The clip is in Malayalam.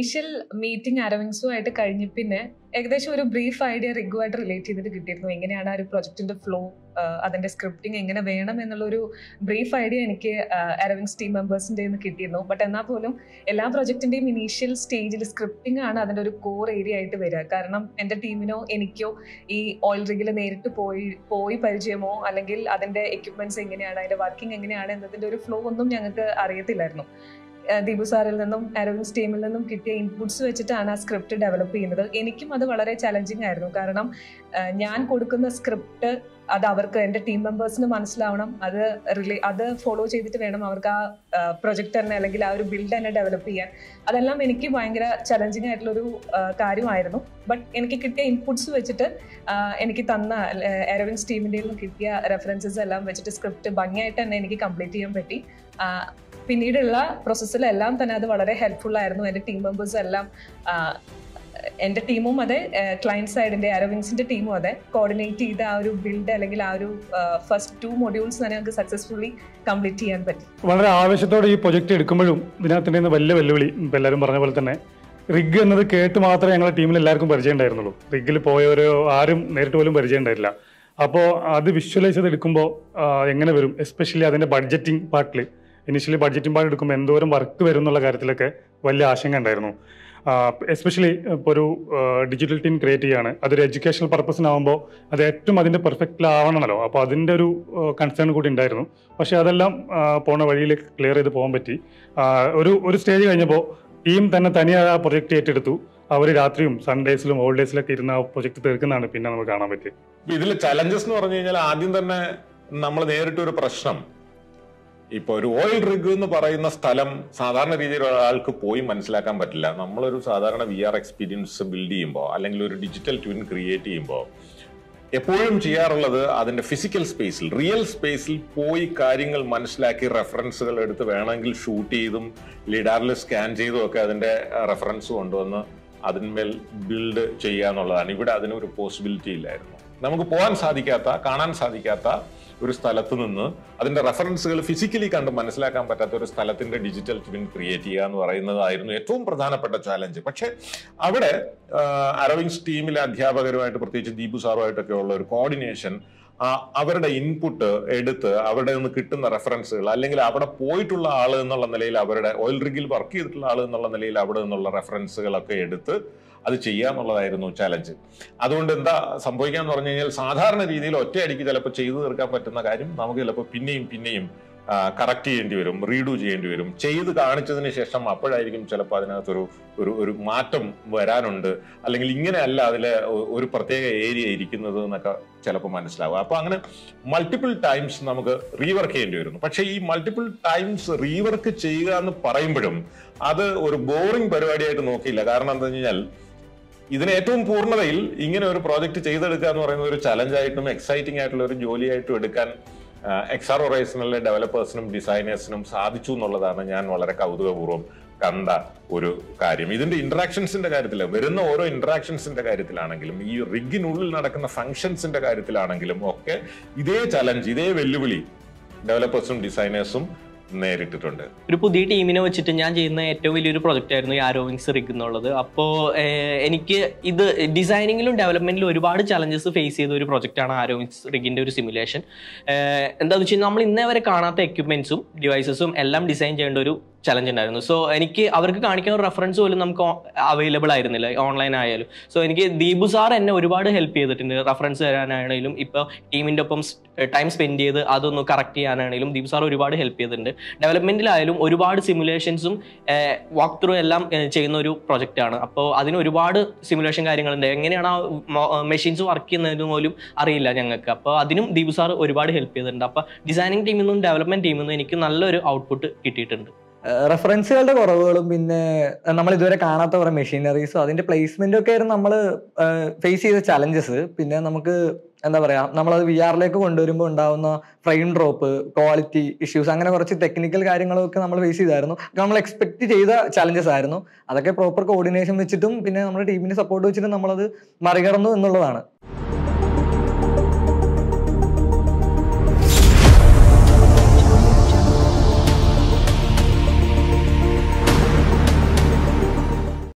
ഇനീഷ്യൽ മീറ്റിംഗ് അരവിങ്സുമായിട്ട് കഴിഞ്ഞ പിന്നെ ഏകദേശം ഒരു ബ്രീഫ് ഐഡിയ റിഗുമായിട്ട് റിലേറ്റ് ചെയ്തിട്ട് കിട്ടിയിരുന്നു എങ്ങനെയാണ് ആ ഒരു പ്രൊജക്ടിന്റെ ഫ്ലോ അതിന്റെ സ്ക്രിപ്റ്റിംഗ് എങ്ങനെ വേണം എന്നുള്ളൊരു ബ്രീഫ് ഐഡിയ എനിക്ക് അരവിങ്സ് ടീം മെമ്പേഴ്സിന്റെ നിന്ന് കിട്ടിയിരുന്നു ബട്ട് എന്നാൽ പോലും എല്ലാ പ്രൊജക്ടിന്റെയും ഇനീഷ്യൽ സ്റ്റേജിൽ സ്ക്രിപ്റ്റിംഗ് ആണ് അതിന്റെ ഒരു കോർ ഏരിയ ആയിട്ട് വരിക കാരണം എന്റെ ടീമിനോ എനിക്കോ ഈ ഓയിൽ റിഗിൽ നേരിട്ട് പോയി പോയി പരിചയമോ അല്ലെങ്കിൽ അതിന്റെ എക്യുപ്മെന്റ്സ് എങ്ങനെയാണ് അതിന്റെ വർക്കിംഗ് എങ്ങനെയാണ് എന്നതിന്റെ ഒരു ഫ്ലോ ഒന്നും ഞങ്ങൾക്ക് അറിയത്തില്ലായിരുന്നു ദീപു സാറിൽ നിന്നും അരവിന്ദ് ടീമിൽ നിന്നും കിട്ടിയ ഇൻപുട്സ് വെച്ചിട്ടാണ് ആ സ്ക്രിപ്റ്റ് ഡെവലപ്പ് ചെയ്യുന്നത് എനിക്കും അത് വളരെ ചലഞ്ചിങ് ആയിരുന്നു കാരണം ഞാൻ കൊടുക്കുന്ന സ്ക്രിപ്റ്റ് അത് അവർക്ക് എൻ്റെ ടീം മെമ്പേഴ്സിന് മനസ്സിലാവണം അത് റിലേ അത് ഫോളോ ചെയ്തിട്ട് വേണം അവർക്ക് ആ പ്രൊജക്ട് തന്നെ അല്ലെങ്കിൽ ആ ഒരു ബിൽഡ് തന്നെ ഡെവലപ്പ് ചെയ്യാൻ അതെല്ലാം എനിക്ക് ഭയങ്കര ചലഞ്ചിങ് ആയിട്ടുള്ളൊരു കാര്യമായിരുന്നു ബട്ട് എനിക്ക് കിട്ടിയ ഇൻപുട്സ് വെച്ചിട്ട് എനിക്ക് തന്ന അരവിന്ദ് ടീമിൻ്റെ നിന്ന് കിട്ടിയ റെഫറൻസസ് എല്ലാം വെച്ചിട്ട് സ്ക്രിപ്റ്റ് ഭംഗിയായിട്ട് തന്നെ എനിക്ക് കംപ്ലീറ്റ് ചെയ്യാൻ പറ്റി പിന്നീടുള്ള പ്രോസസ്സിലെല്ലാം തന്നെ അത് വളരെ ഹെൽപ്ഫുൾ ആയിരുന്നു എൻ്റെ ടീം മെമ്പേഴ്സ് എല്ലാം എൻ്റെ ടീമും അതെ ക്ലയൻറ്റ് സൈഡിൻ്റെ അരവിങ്സിൻ്റെ ടീമും അതെ കോർഡിനേറ്റ് ചെയ്ത് ആ ഒരു ബിൽഡ് അല്ലെങ്കിൽ ആ ഒരു ഫസ്റ്റ് ടു മൊഡ്യൂൾസ് തന്നെ നമുക്ക് സക്സസ്ഫുള്ളി കംപ്ലീറ്റ് ചെയ്യാൻ പറ്റി വളരെ ആവേശത്തോടെ ഈ പ്രൊജക്ട് എടുക്കുമ്പോഴും ഇതിനകത്തുണ്ടായിരുന്ന വലിയ വെല്ലുവിളി ഇപ്പം എല്ലാവരും പറഞ്ഞ പോലെ തന്നെ റിഗ് എന്നത് കേട്ട് മാത്രമേ ഞങ്ങളുടെ ടീമിൽ എല്ലാവർക്കും പരിചയം ഉണ്ടായിരുന്നുള്ളൂ റിഗിൽ പോയവരോ ആരും നേരിട്ട് പോലും പരിചയം ഉണ്ടായില്ല അപ്പോൾ അത് വിഷ്വലൈസ് ചെയ്ത് എടുക്കുമ്പോൾ എങ്ങനെ വരും എസ്പെഷ്യലി അതിൻ്റെ ബഡ്ജറ്റിംഗ് പാർട്ടിൽ ഇനിഷ്യലി ബഡ്ജറ്റിംഗ് പാർട്ട് എടുക്കുമ്പോൾ എന്തോരം വർക്ക് വരും എന്നുള്ള കാര്യത്തിലൊക്കെ വലിയ ആശങ്ക ഉണ്ടായിരുന്നു എസ്പെഷ്യലി ഇപ്പോൾ ഒരു ഡിജിറ്റൽ ടീം ക്രിയേറ്റ് ചെയ്യാണ് അതൊരു എഡ്യൂക്കേഷണൽ പർപ്പസിനാവുമ്പോൾ അത് ഏറ്റവും അതിൻ്റെ പെർഫെക്റ്റിലാവണമല്ലോ അപ്പോൾ അതിൻ്റെ ഒരു കൺസേൺ കൂടി ഉണ്ടായിരുന്നു പക്ഷേ അതെല്ലാം പോണ വഴിയിൽ ക്ലിയർ ചെയ്ത് പോകാൻ പറ്റി ഒരു ഒരു സ്റ്റേജ് കഴിഞ്ഞപ്പോൾ ടീം തന്നെ തനിയായ ആ പ്രൊജക്റ്റ് ഏറ്റെടുത്തു അവർ രാത്രിയും സൺഡേസിലും ഹോളിഡേസിലൊക്കെ ഇരുന്ന് ആ പ്രൊജക്ട് തീർക്കുന്നതാണ് പിന്നെ നമുക്ക് കാണാൻ പറ്റിയത് ഇതിൽ ചലഞ്ചസ് എന്ന് പറഞ്ഞു കഴിഞ്ഞാൽ ആദ്യം തന്നെ നമ്മൾ നേരിട്ട ഒരു പ്രശ്നം ഇപ്പൊ ഒരു ഓയിൽ റിഗ് എന്ന് പറയുന്ന സ്ഥലം സാധാരണ രീതിയിൽ ഒരാൾക്ക് പോയി മനസ്സിലാക്കാൻ പറ്റില്ല നമ്മളൊരു സാധാരണ വി ആർ എക്സ്പീരിയൻസ് ബിൽഡ് ചെയ്യുമ്പോൾ അല്ലെങ്കിൽ ഒരു ഡിജിറ്റൽ ട്വിൻ ക്രിയേറ്റ് ചെയ്യുമ്പോൾ എപ്പോഴും ചെയ്യാറുള്ളത് അതിന്റെ ഫിസിക്കൽ സ്പേസിൽ റിയൽ സ്പേസിൽ പോയി കാര്യങ്ങൾ മനസ്സിലാക്കി റെഫറൻസുകൾ എടുത്ത് വേണമെങ്കിൽ ഷൂട്ട് ചെയ്തും ലിഡാറിൽ സ്കാൻ ചെയ്തും ഒക്കെ അതിന്റെ റെഫറൻസ് കൊണ്ടുവന്ന് അതിന്മേൽ ബിൽഡ് ചെയ്യുക എന്നുള്ളതാണ് ഇവിടെ അതിനൊരു പോസിബിലിറ്റി ഇല്ലായിരുന്നു നമുക്ക് പോകാൻ സാധിക്കാത്ത കാണാൻ സാധിക്കാത്ത ഒരു സ്ഥലത്ത് നിന്ന് അതിന്റെ റെഫറൻസുകൾ ഫിസിക്കലി കണ്ട് മനസ്സിലാക്കാൻ പറ്റാത്ത ഒരു സ്ഥലത്തിന്റെ ഡിജിറ്റൽ ട്വിൻ ക്രിയേറ്റ് ചെയ്യുക എന്ന് പറയുന്നതായിരുന്നു ഏറ്റവും പ്രധാനപ്പെട്ട ചാലഞ്ച് പക്ഷെ അവിടെ അരവിങ്സ് ടീമിലെ അധ്യാപകരുമായിട്ട് പ്രത്യേകിച്ച് ദീപു സാറുമായിട്ടൊക്കെ ഉള്ള ഒരു കോർഡിനേഷൻ അവരുടെ ഇൻപുട്ട് എടുത്ത് അവരുടെ നിന്ന് കിട്ടുന്ന റെഫറൻസുകൾ അല്ലെങ്കിൽ അവിടെ പോയിട്ടുള്ള ആൾ എന്നുള്ള നിലയിൽ അവരുടെ ഓയിൽ റിഗിൽ വർക്ക് ചെയ്തിട്ടുള്ള ആൾ എന്നുള്ള നിലയിൽ അവിടെ നിന്നുള്ള റെഫറൻസുകളൊക്കെ എടുത്ത് അത് ചെയ്യാന്നുള്ളതായിരുന്നു ചലഞ്ച് അതുകൊണ്ട് എന്താ സംഭവിക്കാന്ന് പറഞ്ഞു കഴിഞ്ഞാൽ സാധാരണ രീതിയിൽ ഒറ്റയടിക്ക് ചിലപ്പോൾ ചെയ്തു തീർക്കാൻ പറ്റുന്ന കാര്യം നമുക്ക് ചിലപ്പോൾ പിന്നെയും പിന്നെയും കറക്റ്റ് ചെയ്യേണ്ടി വരും റീഡു ചെയ്യേണ്ടി വരും ചെയ്ത് കാണിച്ചതിന് ശേഷം അപ്പോഴായിരിക്കും ചിലപ്പോൾ അതിനകത്തൊരു ഒരു ഒരു മാറ്റം വരാനുണ്ട് അല്ലെങ്കിൽ ഇങ്ങനെയല്ല അതിലെ ഒരു പ്രത്യേക ഏരിയ ഇരിക്കുന്നത് എന്നൊക്കെ ചിലപ്പോൾ മനസ്സിലാവുക അപ്പൊ അങ്ങനെ മൾട്ടിപ്പിൾ ടൈംസ് നമുക്ക് റീവർക്ക് ചെയ്യേണ്ടി വരുന്നു പക്ഷേ ഈ മൾട്ടിപ്പിൾ ടൈംസ് റീവർക്ക് ചെയ്യുക എന്ന് പറയുമ്പോഴും അത് ഒരു ബോറിംഗ് പരിപാടിയായിട്ട് നോക്കിയില്ല കാരണം എന്താ കഴിഞ്ഞാൽ ഇതിന് ഏറ്റവും പൂർണ്ണതയിൽ ഇങ്ങനെ ഒരു പ്രോജക്റ്റ് ചെയ്തെടുക്കുക എന്ന് പറയുന്ന ഒരു ചലഞ്ചായിട്ടും എക്സൈറ്റിംഗ് ആയിട്ടുള്ള ഒരു ജോലിയായിട്ടും എടുക്കാൻ എക്സാർ ഒറൈസണിലെ ഡെവലപ്പേഴ്സിനും ഡിസൈനേഴ്സിനും സാധിച്ചു എന്നുള്ളതാണ് ഞാൻ വളരെ കൗതുകപൂർവ്വം കണ്ട ഒരു കാര്യം ഇതിന്റെ ഇന്ററാക്ഷൻസിന്റെ കാര്യത്തിൽ വരുന്ന ഓരോ ഇന്ററാക്ഷൻസിന്റെ കാര്യത്തിലാണെങ്കിലും ഈ റിഗിനുള്ളിൽ നടക്കുന്ന ഫങ്ഷൻസിന്റെ കാര്യത്തിലാണെങ്കിലും ഒക്കെ ഇതേ ചലഞ്ച് ഇതേ വെല്ലുവിളി ഡെവലപ്പേഴ്സും ഡിസൈനേഴ്സും നേരിട്ടിട്ടുണ്ട് ഒരു പുതിയ ടീമിനെ വെച്ചിട്ട് ഞാൻ ചെയ്യുന്ന ഏറ്റവും വലിയൊരു പ്രൊജക്റ്റ് ആയിരുന്നു ഈ ആരോവിങ്സ് റിഗ് എന്നുള്ളത് അപ്പോൾ എനിക്ക് ഇത് ഡിസൈനിങ്ങിലും ഡെവലപ്മെന്റിലും ഒരുപാട് ചലഞ്ചസ് ഫേസ് ചെയ്ത ഒരു പ്രൊജക്റ്റാണ് ആരോവിങ്സ് റിഗിന്റെ ഒരു സിമുലേഷൻ എന്താണെന്ന് വെച്ചാൽ നമ്മൾ ഇന്നേ വരെ കാണാത്ത എക്യുപ്മെന്റ്സും ഡിവൈസസും എല്ലാം ഡിസൈൻ ചെയ്യേണ്ട ഒരു ചലഞ്ച് ഉണ്ടായിരുന്നു സോ എനിക്ക് അവർക്ക് കാണിക്കുന്ന റെഫറൻസ് പോലും നമുക്ക് അവൈലബിൾ ആയിരുന്നില്ല ഓൺലൈൻ ആയാലും സോ എനിക്ക് ദീപു സാർ എന്നെ ഒരുപാട് ഹെൽപ്പ് ചെയ്തിട്ടുണ്ട് റെഫറൻസ് തരാനാണെങ്കിലും ഇപ്പോൾ ടീമിൻ്റെ ഒപ്പം ടൈം സ്പെൻഡ് ചെയ്ത് അതൊന്ന് കറക്റ്റ് ചെയ്യാനാണെങ്കിലും ദീപു സാർ ഒരുപാട് ഹെൽപ്പ് ചെയ്തിട്ടുണ്ട് ഡെവലപ്മെന്റിലായാലും ഒരുപാട് സിമുലേഷൻസും വാക്ക് ത്രൂ എല്ലാം ചെയ്യുന്ന ഒരു പ്രൊജക്റ്റ് ആണ് അപ്പോൾ അതിന് ഒരുപാട് സിമുലേഷൻ കാര്യങ്ങളുണ്ട് എങ്ങനെയാണ് ആ മെഷീൻസ് വർക്ക് ചെയ്യുന്നതെന്ന് പോലും അറിയില്ല ഞങ്ങൾക്ക് അപ്പോൾ അതിനും ദീപു സാർ ഒരുപാട് ഹെൽപ്പ് ചെയ്തിട്ടുണ്ട് അപ്പോൾ ഡിസൈനിങ് ടീമിൽ നിന്നും ഡെവലപ്മെന്റ് ടീമിൽ നിന്നും എനിക്ക് നല്ലൊരു ഔട്ട്പുട്ട് കിട്ടിയിട്ടുണ്ട് റെഫറൻസുകളുടെ കുറവുകളും പിന്നെ നമ്മൾ ഇതുവരെ കാണാത്ത കുറെ മെഷീനറീസും അതിന്റെ പ്ലേസ്മെന്റും ഒക്കെ ആയിരുന്നു നമ്മൾ ഫേസ് ചെയ്ത ചലഞ്ചസ് പിന്നെ നമുക്ക് എന്താ പറയാ നമ്മളത് വി ആറിലേക്ക് കൊണ്ടുവരുമ്പോൾ ഉണ്ടാവുന്ന ഫ്രെയിം ഡ്രോപ്പ് ക്വാളിറ്റി ഇഷ്യൂസ് അങ്ങനെ കുറച്ച് ടെക്നിക്കൽ കാര്യങ്ങളൊക്കെ നമ്മൾ ഫേസ് ചെയ്തായിരുന്നു നമ്മൾ എക്സ്പെക്ട് ചെയ്ത ചലഞ്ചസ് ആയിരുന്നു അതൊക്കെ പ്രോപ്പർ കോർഡിനേഷൻ വെച്ചിട്ടും പിന്നെ നമ്മുടെ ടീമിന്റെ സപ്പോർട്ട് വെച്ചിട്ടും നമ്മളത് മറികടന്നു എന്നുള്ളതാണ്